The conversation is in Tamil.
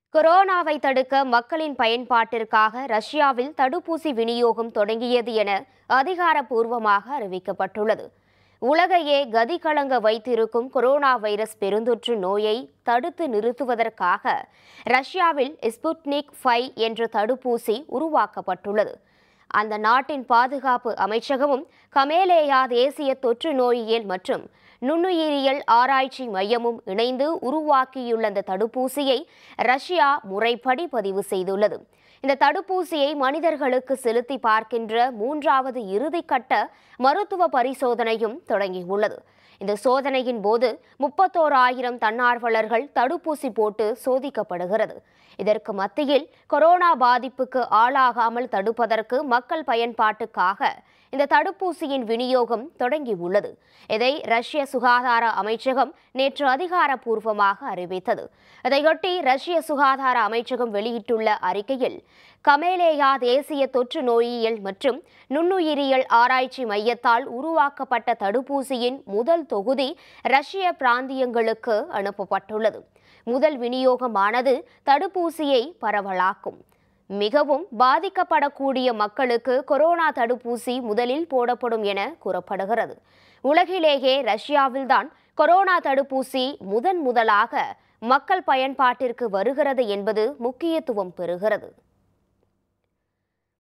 கொரோனாவை தடுக்க மக்களின் பயன்பாட்டிற்காக ரஷ்யாவில் தடுப்பூசி விநியோகம் தொடங்கியது என அதிகாரப்பூர்வமாக அறிவிக்கப்பட்டுள்ளது உலகையே கதிகலங்க வைத்திருக்கும் கொரோனா வைரஸ் பெருந்தொற்று நோயை தடுத்து நிறுத்துவதற்காக ரஷ்யாவில் ஸ்புட்னிக் ஃபை என்ற தடுப்பூசி உருவாக்கப்பட்டுள்ளது அந்த நாட்டின் பாதுகாப்பு அமைச்சகமும் கமேலேயா தேசிய தொற்று நோயியல் மற்றும் நுண்ணுயிரியல் ஆராய்ச்சி மையமும் இணைந்து உருவாக்கியுள்ள அந்த தடுப்பூசியை ரஷ்யா முறைப்படி பதிவு செய்துள்ளது இந்த தடுப்பூசியை மனிதர்களுக்கு செலுத்தி பார்க்கின்ற மூன்றாவது இறுதிக்கட்ட மருத்துவ பரிசோதனையும் தொடங்கியுள்ளது இந்த சோதனையின் போது முப்பத்தோராயிரம் தன்னார்வலர்கள் தடுப்பூசி போட்டு சோதிக்கப்படுகிறது இதற்கு மத்தியில் கொரோனா பாதிப்புக்கு ஆளாகாமல் தடுப்பதற்கு மக்கள் பயன்பாட்டுக்காக இந்த தடுப்பூசியின் விநியோகம் தொடங்கியுள்ளது இதை ரஷ்ய சுகாதார அமைச்சகம் நேற்று அதிகாரப்பூர்வமாக அறிவித்தது இதையொட்டி ரஷ்ய சுகாதார அமைச்சகம் வெளியிட்டுள்ள அறிக்கையில் கமேலேயா தேசிய தொற்று நோயியல் மற்றும் நுண்ணுயிரியல் ஆராய்ச்சி மையத்தால் உருவாக்கப்பட்ட தடுப்பூசியின் முதல் தொகுதி ரஷ்ய பிராந்தியங்களுக்கு அனுப்பப்பட்டுள்ளது முதல் விநியோகமானது தடுப்பூசியை பரவலாக்கும் மிகவும் பாதிக்கப்படக்கூடிய மக்களுக்கு கொரோனா தடுப்பூசி முதலில் போடப்படும் என கூறப்படுகிறது உலகிலேயே ரஷ்யாவில்தான் கொரோனா தடுப்பூசி முதன் முதலாக மக்கள் பயன்பாட்டிற்கு வருகிறது என்பது முக்கியத்துவம் பெறுகிறது